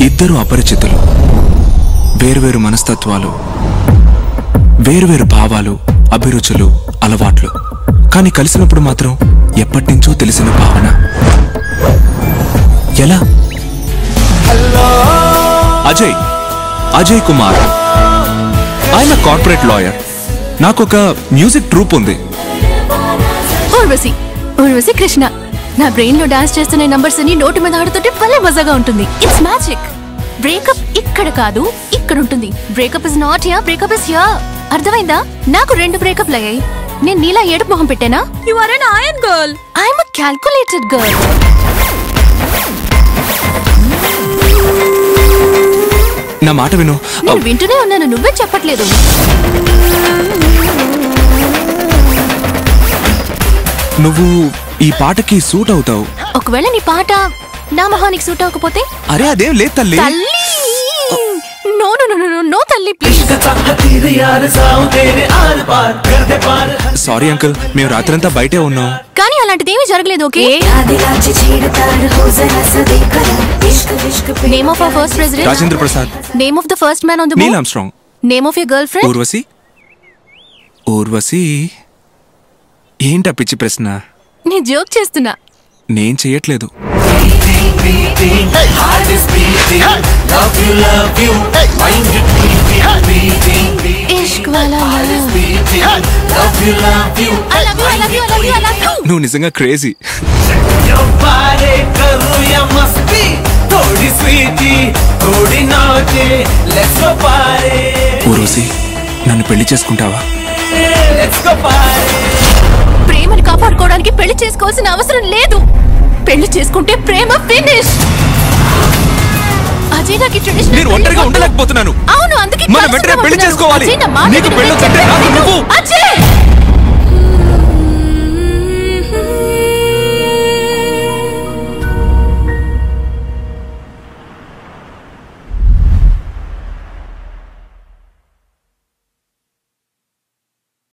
ఇద్దరు అపరిచితులు వేరువేరు మనస్తత్వాలు వేరువేరు భావాలు అభిరుచులు అలవాట్లు కానీ కలిసినప్పుడు మాత్రం ఎప్పటినుంచో తెలిసిన భావన ఎలా అజయ్ అజయ్ కుమార్ ఆయన కార్పొరేట్ లాయర్ నాకొక మ్యూజిక్ ట్రూప్ ఉంది ఊర్వశి ఊర్వశి కృష్ణ నా బ్రెయిన్ లో డాన్స్ చేస్తున్న నంబర్స్ అన్ని నోటి మీద ఆడుతుంటే భలే మజాగా ఉంటుంది ఇట్స్ మ్యాజిక్ బ్రేకప్ ఇక్కడ కాదు ఇక్కడ ఉంటుంది breakup is not here breakup is here అర్థమైందా నాకు రెండు బ్రేకప్లు అయ్యాయి నేను నీలా ఏడుపు మొహం పెట్టానా you are an iron girl I'm a calculated girl నా మాట విను నేను వింటూనే ఉన్నాను నువ్వే చెప్పట్లేదు నువ్వు ఈ పాటకి సూట్ అవుతావు ఒకవేళ నీ పాట నా మొహానికి సూట్ అవ్వకపోతే అరే అదేం లేదు తల్లి తల్లి no no no no no తల్లి ప్లీజ్ సారీ అంకుల్ మేము రాత్రంతా బయటే ఉన్నాం కానీ అలాంటిదేమీ జరగలేదు okay name of our first president Rajendra Prasad name of the first man on the Neil Armstrong name of your girl friend Urvashi Urvashi ఏంటా పిచ్చి ప్రశ్న నీ జోక్ చేస్తున్నా నేను చెయ్యట్లేదు ఇష్క్ వాలా love. I love you, I love you, I love you, I love you. నువ్వు నిజంగా crazy बारे करूँ या मस्ती थोड़ी स्वीटी थोड़ी नाचे लेट्स गो पारे ఊర్వశి నన్ను పెళ్లి చేసుకుంటావా लेट्स गो पारे ప్రేమని కాపాడుకోవడానికి పెళ్లి చేసుకోవాల్సిన అవసరం లేదు పెళ్లి చేసుకుంటే ప్రేమ ఫినిష్ అజయ్ నాకు ఈ traditional నేను పెళ్లి ఒంటరిగా వద్దు. ఉండలేకపోతున్నాను అవును అందుకే మనం కలిసి వెంటనే పెళ్లి ఉండమంటున్నాను. చేసుకోవాలి. అజయ్, నా మాట నీకు విను, పెళ్ళి నేను వద్దంటే చెప్పేది నాకు విను. నువ్వు. అజయ్